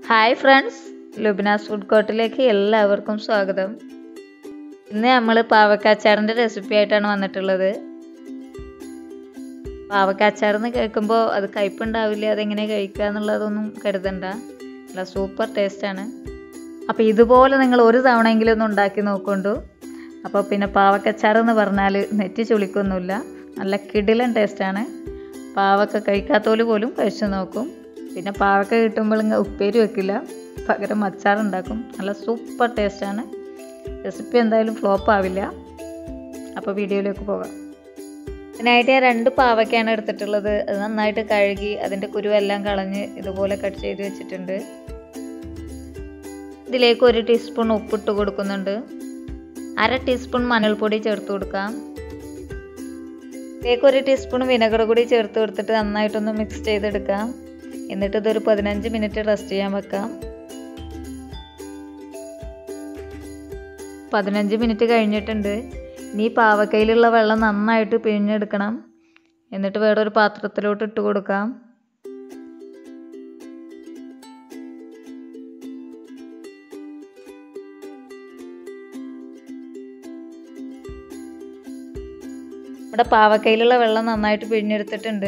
hi friends Lubinas food കോർട്ടിലേക്ക് എല്ലാവർക്കും സ്വാഗതം ഇന്ന് നമ്മൾ പാവക്കാച്ചാറിൻ്റെ റെസിപ്പി ആയിട്ടാണ് വന്നിട്ടുള്ളത് പാവക്കാച്ചാർ എന്ന് കേൾക്കുമ്പോൾ അത് കയ്പുണ്ടാവില്ല അതെങ്ങനെ കഴിക്കുക എന്നുള്ളതൊന്നും കരുതണ്ട നല്ല സൂപ്പർ ടേസ്റ്റാണ് അപ്പോൾ ഇതുപോലെ നിങ്ങൾ ഒരു തവണയെങ്കിലും ഒന്ന് ഉണ്ടാക്കി നോക്കൊണ്ടു അപ്പോൾ പിന്നെ പാവക്കച്ചാർ എന്ന് പറഞ്ഞാൽ നെറ്റി ചുളിക്കൊന്നുമില്ല നല്ല കിടിലൻ ടേസ്റ്റാണ് പാവക്ക കഴിക്കാത്തോല് പോലും കഴിച്ചു നോക്കും പിന്നെ പാവക്ക കിട്ടുമ്പോൾ ഇങ്ങനെ ഉപ്പേരി വെക്കില്ല പകരം അച്ചാർ ഉണ്ടാക്കും നല്ല സൂപ്പർ ടേസ്റ്റാണ് റെസിപ്പി എന്തായാലും ഫ്ലോപ്പ് ആവില്ല അപ്പോൾ വീഡിയോയിലേക്ക് പോകാം അതിനായിട്ട് ഞാൻ രണ്ട് പാവയ്ക്കാണ് എടുത്തിട്ടുള്ളത് അത് നന്നായിട്ട് കഴുകി അതിൻ്റെ കുരുവെല്ലാം കളഞ്ഞ് ഇതുപോലെ കട്ട് ചെയ്ത് വെച്ചിട്ടുണ്ട് ഇതിലേക്ക് ഒരു ടീസ്പൂൺ ഉപ്പിട്ട് കൊടുക്കുന്നുണ്ട് അര ടീസ്പൂൺ മഞ്ഞൾപ്പൊടി ചേർത്ത് കൊടുക്കാം ഇതിലേക്ക് ഒരു ടീസ്പൂൺ വിനെഗർ കൂടി ചേർത്ത് കൊടുത്തിട്ട് നന്നായിട്ടൊന്ന് മിക്സ് ചെയ്തെടുക്കാം എന്നിട്ട് ഇതൊരു പതിനഞ്ച് മിനിറ്റ് റെസ്റ്റ് ചെയ്യാൻ വെക്കാം പതിനഞ്ച് മിനിറ്റ് കഴിഞ്ഞിട്ടുണ്ട് ഇനി പാവക്കയിലുള്ള വെള്ളം നന്നായിട്ട് പിഴിഞ്ഞെടുക്കണം എന്നിട്ട് വേറൊരു പാത്രത്തിലോട്ട് ഇട്ട് കൊടുക്കാം ഇവിടെ പാവക്കയിലുള്ള വെള്ളം നന്നായിട്ട് പിഴിഞ്ഞെടുത്തിട്ടുണ്ട്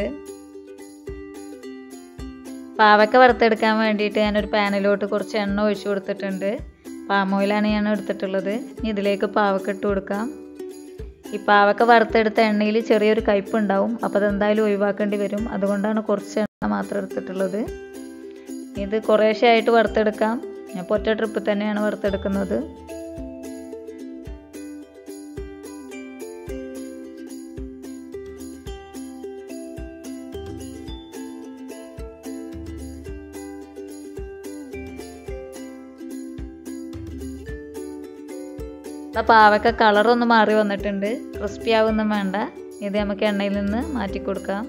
പാവക്ക വറുത്തെടുക്കാൻ വേണ്ടിയിട്ട് ഞാനൊരു പാനിലോട്ട് കുറച്ച് എണ്ണ ഒഴിച്ചു കൊടുത്തിട്ടുണ്ട് പാം ഓയിലാണ് ഞാൻ എടുത്തിട്ടുള്ളത് ഇനി ഇതിലേക്ക് പാവക്ക ഇട്ട് കൊടുക്കാം ഈ പാവക്ക വറുത്തെടുത്ത എണ്ണയിൽ ചെറിയൊരു കയ്പ് ഉണ്ടാവും അപ്പോൾ അതെന്തായാലും ഒഴിവാക്കേണ്ടി വരും അതുകൊണ്ടാണ് കുറച്ച് എണ്ണ മാത്രം എടുത്തിട്ടുള്ളത് ഇത് കുറേശ്ശെ ആയിട്ട് വറുത്തെടുക്കാം ഞാൻ ഒറ്റ ട്രിപ്പ് തന്നെയാണ് വറുത്തെടുക്കുന്നത് പാവക്ക കളറൊന്ന് മാറി വന്നിട്ടുണ്ട് ക്രിസ്പി ആവുന്നും വേണ്ട ഇത് നമുക്ക് എണ്ണയിൽ നിന്ന് മാറ്റി കൊടുക്കാം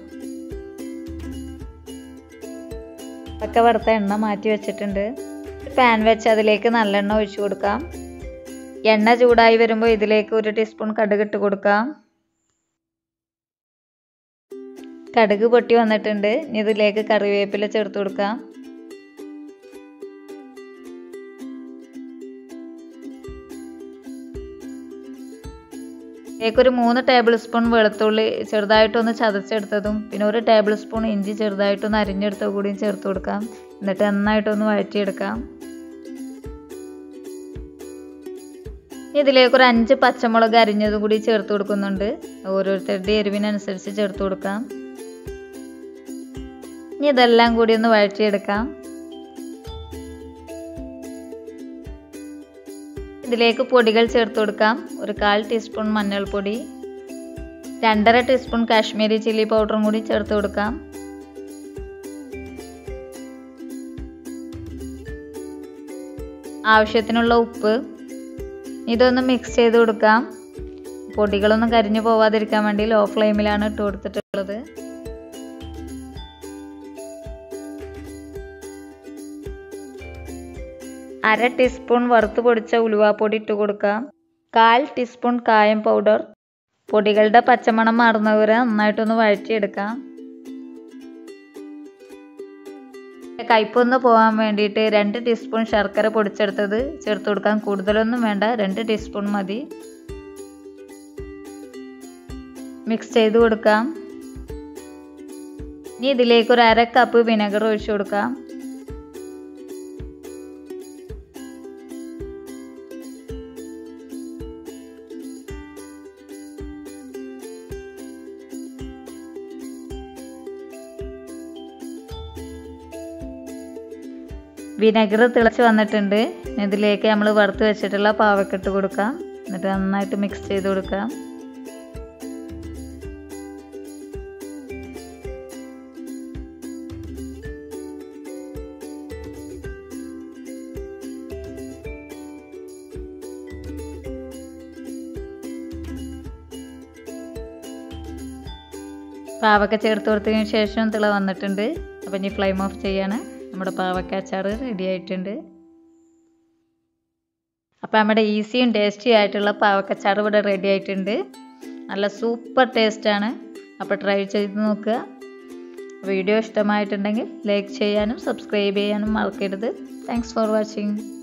ഒക്കെ വറുത്ത എണ്ണ മാറ്റി വെച്ചിട്ടുണ്ട് പാൻ വെച്ച് അതിലേക്ക് നല്ലെണ്ണ ഒഴിച്ചു കൊടുക്കാം എണ്ണ ചൂടായി വരുമ്പോൾ ഇതിലേക്ക് ഒരു ടീസ്പൂൺ കടുക് ഇട്ട് കൊടുക്കാം കടുക് പൊട്ടി വന്നിട്ടുണ്ട് ഇതിലേക്ക് കറിവേപ്പില ചേർത്ത് കൊടുക്കാം ഇതിലേക്കൊരു മൂന്ന് ടേബിൾ സ്പൂൺ വെളുത്തുള്ളി ചെറുതായിട്ടൊന്ന് ചതച്ചെടുത്തതും പിന്നെ ഒരു ടേബിൾ സ്പൂൺ ഇഞ്ചി ചെറുതായിട്ടൊന്ന് അരിഞ്ഞെടുത്തത് കൂടിയും ചേർത്ത് കൊടുക്കാം എന്നിട്ട് നന്നായിട്ടൊന്ന് വഴറ്റിയെടുക്കാം ഇതിലേക്ക് ഒരു അഞ്ച് പച്ചമുളക് അരിഞ്ഞത് കൂടി ചേർത്ത് കൊടുക്കുന്നുണ്ട് ഓരോരുത്തരുടെ എരിവിനനുസരിച്ച് ചേർത്ത് കൊടുക്കാം ഇനി ഇതെല്ലാം കൂടി ഒന്ന് വഴറ്റിയെടുക്കാം ഇതിലേക്ക് പൊടികൾ ചേർത്ത് കൊടുക്കാം ഒരു കാൽ ടീസ്പൂൺ മഞ്ഞൾപ്പൊടി രണ്ടര ടീസ്പൂൺ കാശ്മീരി ചില്ലി പൗഡറും കൂടി ചേർത്ത് കൊടുക്കാം ആവശ്യത്തിനുള്ള ഉപ്പ് ഇതൊന്ന് മിക്സ് ചെയ്ത് കൊടുക്കാം പൊടികളൊന്നും കരിഞ്ഞു പോവാതിരിക്കാൻ വേണ്ടി ലോ ഫ്ലെയിമിലാണ് ഇട്ട് കൊടുത്തിട്ടുള്ളത് അര ടീസ്പൂൺ വറുത്ത് പൊടിച്ച ഉലുവാപ്പൊടി ഇട്ട് കൊടുക്കാം കാൽ ടീസ്പൂൺ കായം പൗഡർ പൊടികളുടെ പച്ചമണം മാറുന്നവരെ നന്നായിട്ടൊന്ന് വഴറ്റിയെടുക്കാം കയ്പൊന്ന് പോകാൻ വേണ്ടിയിട്ട് രണ്ട് ടീസ്പൂൺ ശർക്കര പൊടിച്ചെടുത്തത് ചേർത്ത് കൊടുക്കാം കൂടുതലൊന്നും വേണ്ട രണ്ട് ടീസ്പൂൺ മതി മിക്സ് ചെയ്ത് കൊടുക്കാം ഇനി ഇതിലേക്ക് ഒരു അര കപ്പ് വിനെഗർ ഒഴിച്ചു കൊടുക്കാം വിനെഗർ തിളച്ച് വന്നിട്ടുണ്ട് ഇതിലേക്ക് നമ്മൾ വറുത്ത് വെച്ചിട്ടുള്ള പാവക്കിട്ട് കൊടുക്കാം എന്നിട്ട് നന്നായിട്ട് മിക്സ് ചെയ്ത് കൊടുക്കാം പാവക്ക ചേർത്ത് കൊടുത്തതിന് ശേഷം തിള വന്നിട്ടുണ്ട് അപ്പം ഇനി ഫ്ലെയിം ഓഫ് ചെയ്യാണ് നമ്മുടെ പാവക്ക അച്ചാർ റെഡി ആയിട്ടുണ്ട് അപ്പോൾ നമ്മുടെ ഈസിയും ടേസ്റ്റി ആയിട്ടുള്ള പാവക്കച്ചാർ ഇവിടെ റെഡി ആയിട്ടുണ്ട് നല്ല സൂപ്പർ ടേസ്റ്റാണ് അപ്പോൾ ട്രൈ ചെയ്ത് നോക്കുക വീഡിയോ ഇഷ്ടമായിട്ടുണ്ടെങ്കിൽ ലൈക്ക് ചെയ്യാനും സബ്സ്ക്രൈബ് ചെയ്യാനും മറക്കരുത് താങ്ക്സ് ഫോർ വാച്ചിങ്